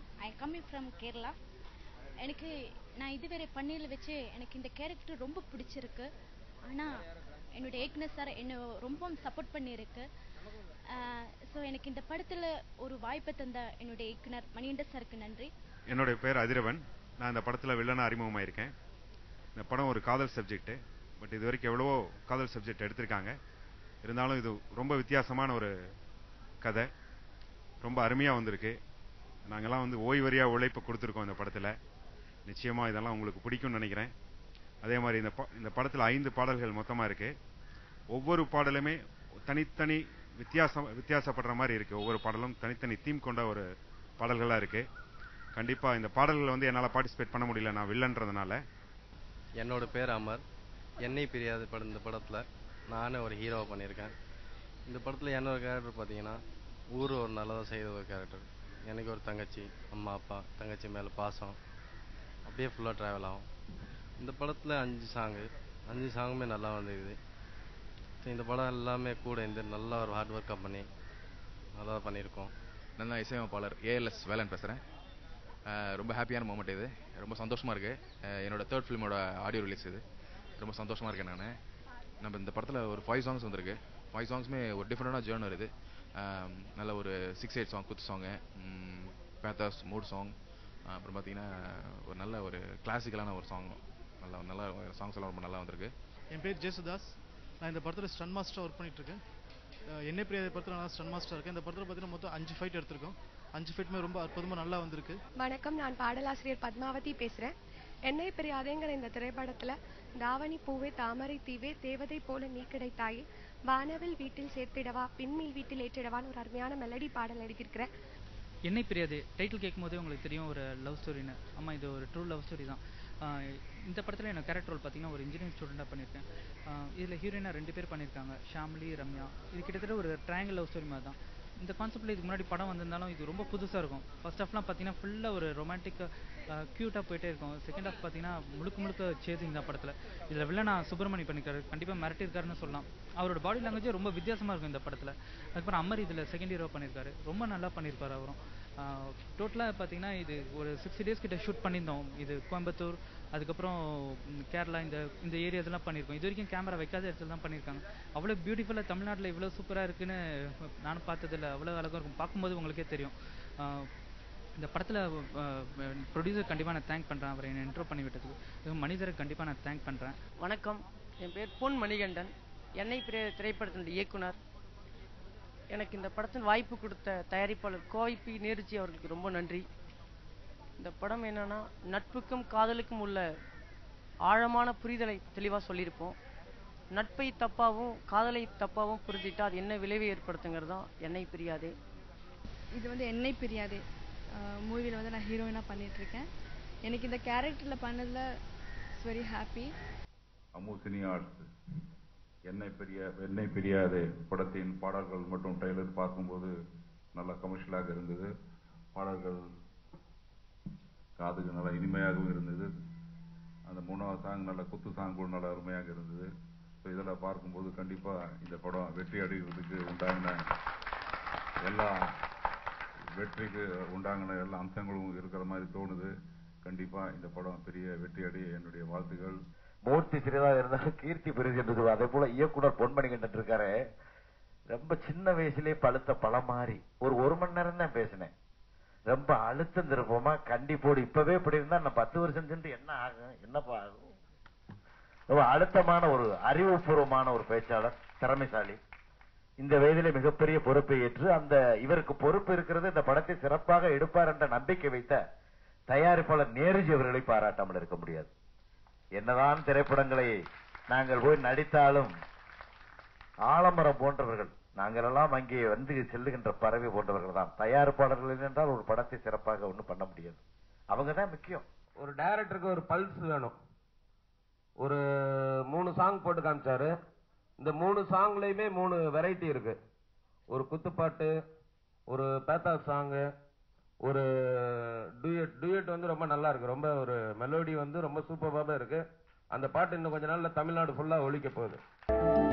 I coming from Kerala எனக்கு நான் இதுவரை பண்ணியில் வச்சு எனக்கு இந்த கேரக்டர் ரொம்ப பிடிச்சிருக்கு ஆனால் என்னுடைய ஏக்னஸ் சார் என்னை ரொம்ப சப்போர்ட் பண்ணியிருக்கு ஸோ எனக்கு இந்த படத்தில் ஒரு வாய்ப்பை தந்த என்னுடைய இயக்குனர் மணிகண்ட சாருக்கு நன்றி என்னுடைய பேர் அதிரவன் நான் இந்த படத்தில் வில்லனா அறிமுகமாயிருக்கேன் இந்த படம் ஒரு காதல் சப்ஜெக்ட் பட் இது வரைக்கும் எவ்வளவோ காதல் சப்ஜெக்ட் எடுத்திருக்காங்க இருந்தாலும் இது ரொம்ப வித்தியாசமான ஒரு கதை ரொம்ப அருமையாக வந்திருக்கு நாங்கெல்லாம் வந்து ஓய்வறியா உழைப்பு கொடுத்துருக்கோம் இந்த படத்தில் நிச்சயமாக இதெல்லாம் உங்களுக்கு பிடிக்கும்னு நினைக்கிறேன் அதே மாதிரி இந்த ப- இந்த படத்தில் ஐந்து பாடல்கள் மொத்தமாக இருக்கு ஒவ்வொரு பாடலுமே தனித்தனி வித்தியாசம் வித்தியாசப்படுற மாதிரி இருக்கு ஒவ்வொரு பாடலும் தனித்தனி தீம் கொண்ட ஒரு பாடல்களா இருக்கு கண்டிப்பா இந்த பாடல்கள் வந்து என்னால பார்ட்டிசிபேட் பண்ண முடியல நான் வில்லன்றதுனால என்னோட பேர் அமர் என்னை பிரியாது படம் இந்த படத்தில் நானே ஒரு ஹீரோவை பண்ணியிருக்கேன் இந்த படத்தில் என்னோட கேரக்டர் பார்த்தீங்கன்னா ஊர் ஒரு நல்லதாக செய்த ஒரு கேரக்டர் எனக்கு ஒரு தங்கச்சி அம்மா அப்பா தங்கச்சி மேலே பாசம் அப்படியே ஃபுல்லாக ட்ராவல் ஆகும் இந்த படத்தில் அஞ்சு சாங்கு அஞ்சு சாங்குமே நல்லா வந்திருக்குது ஸோ இந்த படம் எல்லாமே கூட இருந்து நல்லா ஒரு ஹார்ட் ஒர்க்காக பண்ணி நல்லா பண்ணியிருக்கோம் நான் தான் இசையமைப்பாளர் ஏஎல்எஸ் வேலன் பேசுகிறேன் ரொம்ப ஹாப்பியான மூமெண்ட் இது ரொம்ப சந்தோஷமா இருக்கு அஹ் என்னோட தேர்ட் ஃபிலிமோட ஆடியோ ரிலீஸ் இது ரொம்ப சந்தோஷமா இருக்கேன் நான் நம்ம இந்த படத்தில் ஒரு ஃபைவ் சாங்ஸ் வந்திருக்கு ஃபைவ் சாங்ஸுமே ஒரு டிஃப்ரெண்டான ஜேர்னர் இது அஹ் நல்ல ஒரு சிக்ஸ் எயிட் சாங் குத்து சாங்கு பேத்தாஸ் மூட் சாங் அப்புறம் பார்த்தீங்கன்னா ஒரு நல்ல ஒரு கிளாசிக்கலான ஒரு சாங் நல்லா நல்லா சாங்ஸ் எல்லாம் ரொம்ப நல்லா வந்திருக்கு என் பேர் ஜேசுதாஸ் நான் இந்த படத்தில் ஸ்டன் மாஸ்டராக ஒர்க் பண்ணிட்டு இருக்கேன் அஹ் என்னை பிரியாத படத்தில் நான் ஸ்டன் மாஸ்டர் இருக்கேன் இந்த படத்தில் பார்த்தீங்கன்னா மொத்தம் அஞ்சு ஃபைட் எடுத்திருக்கோம் அஞ்சு ஃபைட்டுமே ரொம்ப அற்புதமாக நல்லா வந்திருக்கு வணக்கம் நான் பாடலாசிரியர் பத்மாவதி பேசுறேன் என்னை பிரியாதேங்கிற இந்த திரைப்படத்துல தாவணி பூவே தாமரை தீவே தேவதை போல நீ கிடைத்தாயே வானவில் வீட்டில் சேர்த்திடவா பின்மீல் வீட்டில் ஏற்றிடவான்னு ஒரு அருமையான மெலடி பாடல் எழுதியிருக்கிறேன் என்னை பிரியாது டைட்டில் கேட்கும்போதே உங்களுக்கு தெரியும் ஒரு லவ் ஸ்டோரின்னு ஆமா இது ஒரு ட்ரூ லவ் ஸ்டோரி தான் ஆஹ் இந்த படத்தில் எனக்கு கேரக்டர் ரோல் பார்த்தீங்கன்னா ஒரு இன்ஜினியரிங் ஸ்டூடெண்டாக பண்ணியிருக்கேன் ஆஹ் இதில் ஹீரோயினாக ரெண்டு பேர் பண்ணியிருக்காங்க ஷாம்லி ரம்யா இது கிட்டத்தட்ட ஒரு ட்ரையாங்கிள் லவ் ஸ்டோரி மாதிரி தான் இந்த கான்செப்டில் இதுக்கு முன்னாடி படம் வந்திருந்தாலும் இது ரொம்ப புதுசாக இருக்கும் ஃபர்ஸ்ட் ஹாஃப்லாம் பார்த்தீங்கன்னா ஃபுல்லாக ஒரு ரொமான்டிக்காக க்யூட்டாக போயிட்டே இருக்கும் செகண்ட் ஹாஃப் பார்த்தீங்கன்னா முழுக்க முழுக்க சேசிங் தான் படத்தில் இதில் வில்லனா சுப்பிரமணி பண்ணிருக்காரு கண்டிப்பாக மிரட்டிருக்காருன்னு சொல்லலாம் அவரோட பாடி லாங்குவேஜே ரொம்ப வித்தியாசமாக இருக்கும் இந்த படத்தில் அதுக்கப்புறம் அமர் இதில் செகண்ட் ஹீரோ பண்ணியிருக்காரு ரொம்ப நல்லா பண்ணியிருப்பாரு அவரும் டோட்டலாக பார்த்தீங்கன்னா இது ஒரு சிக்ஸ்டி டேஸ் கிட்ட ஷூட் பண்ணியிருந்தோம் இது கோயம்புத்தூர் அதுக்கப்புறம் ம், கேரளா இந்த இந்த ஏரியாஸ்லாம் பண்ணியிருக்கோம் இது வரைக்கும் கேமரா வைக்காத இடத்துல தான் பண்ணியிருக்காங்க அவ்வளோ பியூட்டிஃபுல்லாக தமிழ்நாட்டில் இவ்வளோ சூப்பராக இருக்குன்னு நானும் பார்த்ததில்ல அவ்வளோ அழகாக இருக்கும் பார்க்கும்போது உங்களுக்கே தெரியும் ஆஹ் இந்த படத்தில் ப்ரொடியூசர் கண்டிப்பாக நான் தேங்க் பண்ணுறேன் அவரை என்னை இன்ட்ரோ பண்ணி விட்டதுக்கு இதுவும் மனிதரை கண்டிப்பாக நான் தேங்க் பண்ணுறேன் வணக்கம் என் பேர் பொன் மணிகண்டன் என்னை பிரிய திரைப்படத்தினுடைய இயக்குனர் எனக்கு இந்த படத்தின் வாய்ப்பு கொடுத்த தயாரிப்பாளர் கோவைப்பி நேருஜி அவர்களுக்கு ரொம்ப நன்றி இந்த படம் என்னன்னா நட்புக்கும் காதலுக்கும் உள்ள ஆழமான புரிதலை தெளிவாக சொல்லியிருப்போம் நட்பை தப்பாவும் காதலை தப்பாவும் புரிஞ்சிட்டா அது என்ன விளைவை ஏற்படுத்துங்கிறது தான் என்னை பிரியாதே இது வந்து என்னை பிரியாதே மூவியில் வந்து நான் ஹீரோயினாக பண்ணிட்டு இருக்கேன் எனக்கு இந்த கேரக்டரில் பண்ணதில் இட்ஸ் வெரி ஹாப்பி அமுசினி ஆர்ட்ஸ் என்னை பெரிய என்னை பிரியாதே படத்தின் பாடல்கள் மற்றும் ட்ரெய்லர் பார்க்கும்போது நல்ல கமர்ஷியலாக இருந்தது பாடல்கள் காதுக்கு நல்லா இனிமையாகவும் இருந்தது அந்த மூணாவது சாங் நல்ல குத்து சாங் கூட நல்லா அருமையாக இருந்தது ஸோ இதெல்லாம் பார்க்கும்போது கண்டிப்பாக இந்த படம் வெற்றி அடைகிறதுக்கு உண்டான எல்லா வெற்றிக்கு உண்டான எல்லா அம்சங்களும் இருக்கிற மாதிரி தோணுது கண்டிப்பாக இந்த படம் பெரிய வெற்றி அடைய என்னுடைய வாழ்த்துக்கள் மூர்த்தி சிறிதாக இருந்தாலும் கீர்த்தி பெருசு என்று சொல்லுவார் அதே போல இயக்குனர் பொன்மணிகண்டன் இருக்காரு ரொம்ப சின்ன வயசுலயே பழுத்த பழம் மாறி ஒரு ஒரு மணி நேரம் தான் பேசினேன் ரொம்ப அழுத்தம் திருப்பமா கண்டிப்போடு இப்பவே இப்படி இருந்தா நான் பத்து வருஷம் சென்று என்ன ஆகும் என்னப்பா ஆகும் ரொம்ப அழுத்தமான ஒரு அறிவுபூர்வமான ஒரு பேச்சாளர் திறமைசாலி இந்த வயதிலே மிகப்பெரிய பொறுப்பை ஏற்று அந்த இவருக்கு பொறுப்பு இருக்கிறது இந்த படத்தை சிறப்பாக எடுப்பார் என்ற நம்பிக்கை வைத்த தயாரிப்பாளர் நேருஜி அவர்களை பாராட்டாமல் இருக்க முடியாது என்னதான் திரைப்படங்களை நாங்கள் போய் நடித்தாலும் ஆலமரம் போன்றவர்கள் நாங்கள் எல்லாம் அங்கே வந்து செல்லுகின்ற பறவை போன்றவர்கள் தான் தயாரிப்பாளர்கள் என்றால் ஒரு படத்தை சிறப்பாக ஒண்ணும் பண்ண முடியாது அவங்க தான் முக்கியம் ஒரு டைரக்டருக்கு ஒரு பல்ஸ் வேணும் ஒரு மூணு சாங் போட்டு காமிச்சாரு இந்த மூணு சாங்லயுமே மூணு வெரைட்டி இருக்கு ஒரு குத்துப்பாட்டு ஒரு பேத்தா சாங்கு ஒரு டூயட் டூயட் வந்து ரொம்ப நல்லா இருக்கு ரொம்ப ஒரு மெலோடி வந்து ரொம்ப சூப்பராக இருக்கு அந்த பாட்டு இன்னும் கொஞ்ச நாள்ல தமிழ்நாடு ஃபுல்லா ஒழிக்க போகுது